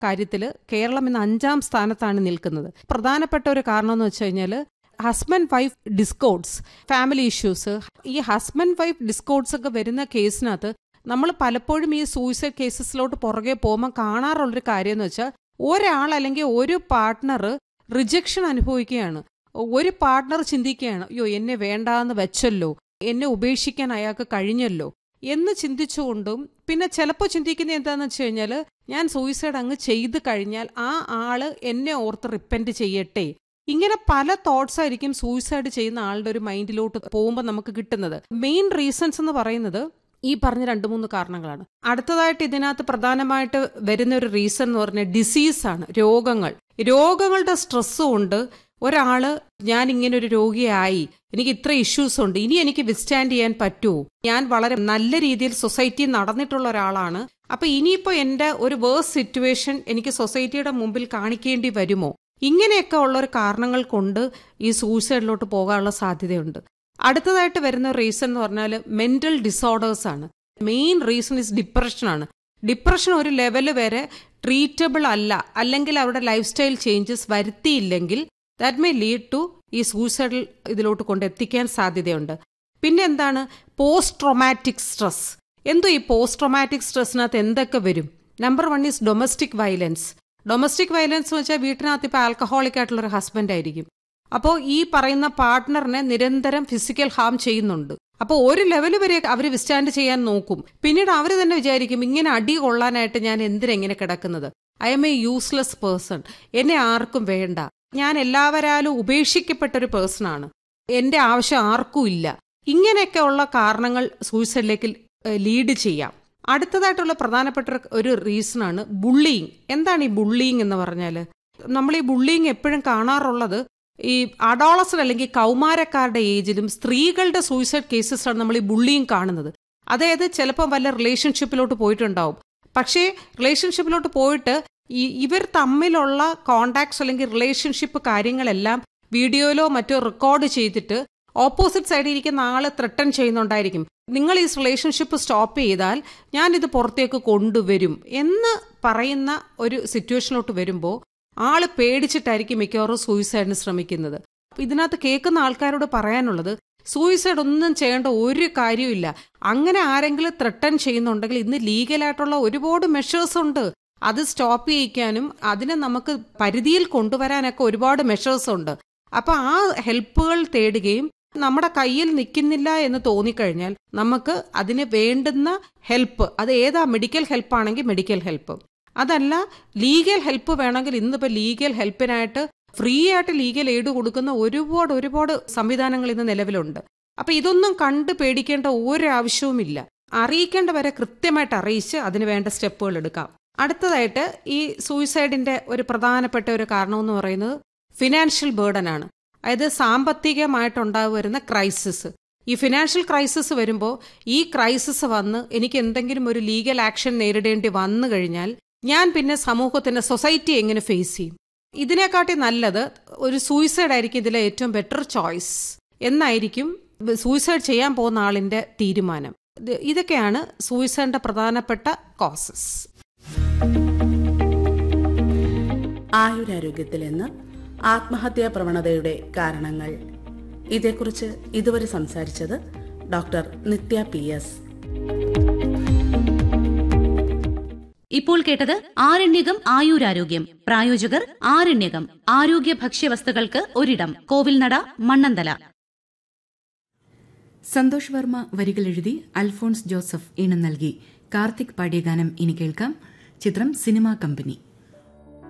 കാര്യത്തിൽ കേരളം ഇന്ന് അഞ്ചാം സ്ഥാനത്താണ് നിൽക്കുന്നത് പ്രധാനപ്പെട്ട ഒരു കാരണം എന്ന് വെച്ച് കഴിഞ്ഞാൽ husband wife discords family issues ഈ ഹസ്ബൻഡ് വൈഫ് ഡിസ്കോഡ്സ് ഒക്കെ വരുന്ന കേസിനകത്ത് നമ്മൾ പലപ്പോഴും ഈ സൂയിസൈഡ് കേസസിലോട്ട് പുറകെ പോകുമ്പോൾ കാണാറുള്ളൊരു കാര്യം എന്ന് വെച്ചാൽ ഒരാൾ അല്ലെങ്കിൽ ഒരു പാർട്ട്ണർ റിജക്ഷൻ അനുഭവിക്കുകയാണ് ഒരു പാർട്ട്ണർ ചിന്തിക്കുകയാണ് അയ്യോ എന്നെ വേണ്ടാന്ന് വെച്ചല്ലോ എന്നെ ഉപേക്ഷിക്കാൻ അയാൾക്ക് കഴിഞ്ഞല്ലോ എന്ന് ചിന്തിച്ചുകൊണ്ടും പിന്നെ ചിലപ്പോൾ ചിന്തിക്കുന്നത് എന്താണെന്ന് വെച്ച് കഴിഞ്ഞാൽ ഞാൻ സൂയിസൈഡ് അങ്ങ് ചെയ്ത് കഴിഞ്ഞാൽ ആ ആള് എന്നെ ഓർത്ത് റിപ്പൻറ്റ് ചെയ്യട്ടെ ഇങ്ങനെ പല തോട്ട്സ് ആയിരിക്കും സൂയിസൈഡ് ചെയ്യുന്ന ആളുടെ ഒരു മൈൻഡിലോട്ട് പോകുമ്പോൾ നമുക്ക് കിട്ടുന്നത് മെയിൻ റീസൺസ് എന്ന് പറയുന്നത് ഈ പറഞ്ഞ രണ്ട് മൂന്ന് കാരണങ്ങളാണ് അടുത്തതായിട്ട് ഇതിനകത്ത് പ്രധാനമായിട്ട് വരുന്ന ഒരു റീസൺ എന്ന് പറഞ്ഞാൽ ഡിസീസാണ് രോഗങ്ങൾ രോഗങ്ങളുടെ സ്ട്രെസ് കൊണ്ട് ഒരാള് ഞാൻ ഇങ്ങനെ ഒരു രോഗിയായി എനിക്ക് ഇത്ര ഇഷ്യൂസ് ഉണ്ട് ഇനി എനിക്ക് വിസ്റ്റാൻഡ് ചെയ്യാൻ പറ്റുമോ ഞാൻ വളരെ നല്ല രീതിയിൽ സൊസൈറ്റി നടന്നിട്ടുള്ള ഒരാളാണ് അപ്പൊ ഇനിയിപ്പോ എന്റെ ഒരു വേഴ്സ് സിറ്റുവേഷൻ എനിക്ക് സൊസൈറ്റിയുടെ മുമ്പിൽ കാണിക്കേണ്ടി വരുമോ ഇങ്ങനെയൊക്കെ ഉള്ള ഒരു കാരണങ്ങൾ കൊണ്ട് ഈ സൂയിസൈഡിലോട്ട് പോകാനുള്ള സാധ്യതയുണ്ട് അടുത്തതായിട്ട് വരുന്ന റീസൺ എന്ന് പറഞ്ഞാൽ മെന്റൽ ഡിസോർഡേഴ്സ് ആണ് മെയിൻ റീസൺ ഇസ് ഡിപ്രഷൻ ആണ് ഡിപ്രഷൻ ഒരു ലെവല് വരെ ട്രീറ്റബിൾ അല്ല അല്ലെങ്കിൽ അവരുടെ ലൈഫ് സ്റ്റൈൽ ചേഞ്ചസ് വരുത്തിയില്ലെങ്കിൽ ദാറ്റ് മേ ലീഡ് ടു ഈ സൂയിസൈഡൽ ഇതിലോട്ട് കൊണ്ടെത്തിക്കാൻ സാധ്യതയുണ്ട് പിന്നെ എന്താണ് പോസ്റ്റ് ട്രൊമാറ്റിക് സ്ട്രെസ് എന്തോ ഈ പോസ്റ്റ് ട്രൊമാറ്റിക് സ്ട്രെസ്സിനകത്ത് എന്തൊക്കെ വരും number one is domestic violence domestic violence എന്ന് വെച്ചാൽ വീട്ടിനകത്ത് ഇപ്പോൾ ആൽക്കഹോളിക് ആയിട്ടുള്ള ഒരു ഹസ്ബൻഡ് ആയിരിക്കും അപ്പോൾ ഈ പറയുന്ന പാർട്ട്ണറിനെ നിരന്തരം ഫിസിക്കൽ ഹാം ചെയ്യുന്നുണ്ട് അപ്പോൾ ഒരു ലെവൽ വരെ അവർ വിസ്റ്റാൻഡ് ചെയ്യാൻ നോക്കും പിന്നീട് അവർ തന്നെ വിചാരിക്കും ഇങ്ങനെ അടി കൊള്ളാനായിട്ട് ഞാൻ എന്തിനെങ്ങനെ കിടക്കുന്നത് I'm a useless person എന്നെ ആർക്കും വേണ്ട ഞാൻ എല്ലാവരാലും ഉപേക്ഷിക്കപ്പെട്ട ഒരു പേഴ്സണാണ് എന്റെ ആവശ്യം ആർക്കും ഇല്ല ഇങ്ങനെയൊക്കെ ഉള്ള കാരണങ്ങൾ സൂയിസൈഡിലേക്ക് ലീഡ് ചെയ്യാം അടുത്തതായിട്ടുള്ള പ്രധാനപ്പെട്ട ഒരു റീസൺ ആണ് ബുള്ളിങ് എന്താണ് ഈ ബുള്ളിങ് എന്ന് പറഞ്ഞാൽ നമ്മൾ ഈ ബുള്ളിങ് എപ്പോഴും കാണാറുള്ളത് ഈ അഡോളസൺ അല്ലെങ്കിൽ കൗമാരക്കാരുടെ ഏജിലും സ്ത്രീകളുടെ സൂയിസൈഡ് കേസസാണ് നമ്മൾ ഈ ബുള്ളിങ് കാണുന്നത് അതായത് ചിലപ്പോൾ വല്ല റിലേഷൻഷിപ്പിലോട്ട് പോയിട്ടുണ്ടാവും പക്ഷേ റിലേഷൻഷിപ്പിലോട്ട് പോയിട്ട് ഈ ഇവർ തമ്മിലുള്ള കോണ്ടാക്ട്സ് അല്ലെങ്കിൽ റിലേഷൻഷിപ്പ് കാര്യങ്ങളെല്ലാം വീഡിയോയിലോ മറ്റോ റെക്കോർഡ് ചെയ്തിട്ട് ഓപ്പോസിറ്റ് സൈഡിൽ ഇരിക്കുന്ന ആള് ത്രട്ടൺ ചെയ്യുന്നുണ്ടായിരിക്കും നിങ്ങൾ ഈ റിലേഷൻഷിപ്പ് സ്റ്റോപ്പ് ചെയ്താൽ ഞാൻ ഇത് പുറത്തേക്ക് കൊണ്ടുവരും എന്ന് പറയുന്ന ഒരു സിറ്റുവേഷനിലോട്ട് വരുമ്പോൾ ആള് പേടിച്ചിട്ടായിരിക്കും മിക്കവാറും സൂയിസൈഡിന് ശ്രമിക്കുന്നത് ഇതിനകത്ത് കേൾക്കുന്ന ആൾക്കാരോട് പറയാനുള്ളത് സൂയിസൈഡ് ഒന്നും ചെയ്യേണ്ട ഒരു കാര്യമില്ല അങ്ങനെ ആരെങ്കിലും ത്രട്ടൺ ചെയ്യുന്നുണ്ടെങ്കിൽ ഇന്ന് ലീഗലായിട്ടുള്ള ഒരുപാട് മെഷേഴ്സ് ഉണ്ട് അത് സ്റ്റോപ്പ് ചെയ്യിക്കാനും അതിനെ നമുക്ക് പരിധിയിൽ കൊണ്ടുവരാനൊക്കെ ഒരുപാട് മെഷേഴ്സ് ഉണ്ട് അപ്പൊ ആ ഹെൽപ്പുകൾ തേടുകയും നമ്മുടെ കയ്യിൽ നിൽക്കുന്നില്ല എന്ന് തോന്നിക്കഴിഞ്ഞാൽ നമുക്ക് അതിന് വേണ്ടുന്ന ഹെൽപ്പ് അത് ഏതാ മെഡിക്കൽ ഹെൽപ്പ് ആണെങ്കിൽ മെഡിക്കൽ ഹെൽപ്പ് അതല്ല ലീഗൽ ഹെൽപ്പ് വേണമെങ്കിൽ ഇന്നിപ്പോൾ ലീഗൽ ഹെൽപ്പിനായിട്ട് ഫ്രീ ആയിട്ട് ലീഗൽ എയ്ഡ് കൊടുക്കുന്ന ഒരുപാട് ഒരുപാട് സംവിധാനങ്ങൾ ഇന്ന് നിലവിലുണ്ട് അപ്പൊ ഇതൊന്നും കണ്ട് പേടിക്കേണ്ട ഒരു ആവശ്യവുമില്ല അറിയിക്കേണ്ടവരെ കൃത്യമായിട്ട് അറിയിച്ച് അതിന് വേണ്ട സ്റ്റെപ്പുകൾ എടുക്കാം അടുത്തതായിട്ട് ഈ സൂയിസൈഡിന്റെ ഒരു പ്രധാനപ്പെട്ട ഒരു കാരണം എന്ന് പറയുന്നത് ഫിനാൻഷ്യൽ ബേർഡൻ ആണ് അതായത് സാമ്പത്തികമായിട്ടുണ്ടായി വരുന്ന ക്രൈസിസ് ഈ ഫിനാൻഷ്യൽ ക്രൈസിസ് വരുമ്പോൾ ഈ ക്രൈസിസ് വന്ന് എനിക്ക് എന്തെങ്കിലും ഒരു ലീഗൽ ആക്ഷൻ നേരിടേണ്ടി വന്നു കഴിഞ്ഞാൽ ഞാൻ പിന്നെ സമൂഹത്തിന്റെ സൊസൈറ്റി എങ്ങനെ ഫേസ് ചെയ്യും ഇതിനെക്കാട്ടി നല്ലത് ഒരു സൂയിസൈഡ് ആയിരിക്കും ഇതിലെ ഏറ്റവും ബെറ്റർ ചോയ്സ് എന്നായിരിക്കും സൂയിസൈഡ് ചെയ്യാൻ പോകുന്ന ആളിന്റെ തീരുമാനം ഇതൊക്കെയാണ് സൂയിസൈഡിന്റെ പ്രധാനപ്പെട്ട കോസസ് ആയുരാരോഗ്യത്തിൽ നിന്ന് ആത്മഹത്യാ പ്രവണതയുടെ കാരണങ്ങൾ ഇതേക്കുറിച്ച് ഇതുവരെ സംസാരിച്ചത് ഡോക്ടർ നിത്യ പി എസ് ഇപ്പോൾ കേട്ടത് ആരണ്യകം ആയുരാരോഗ്യം പ്രായോജകർ ആരണ്യകം ആരോഗ്യ ഭക്ഷ്യവസ്തുക്കൾക്ക് ഒരിടം കോവിൽനട മണ്ണന്തല സന്തോഷ് വർമ്മ വരികൾ എഴുതി അൽഫോൺസ് ജോസഫ് ഈണം നൽകി കാർത്തിക് പാടിയ ഗാനം ഇനി കേൾക്കാം ചിത്രം സിനിമാ കമ്പനി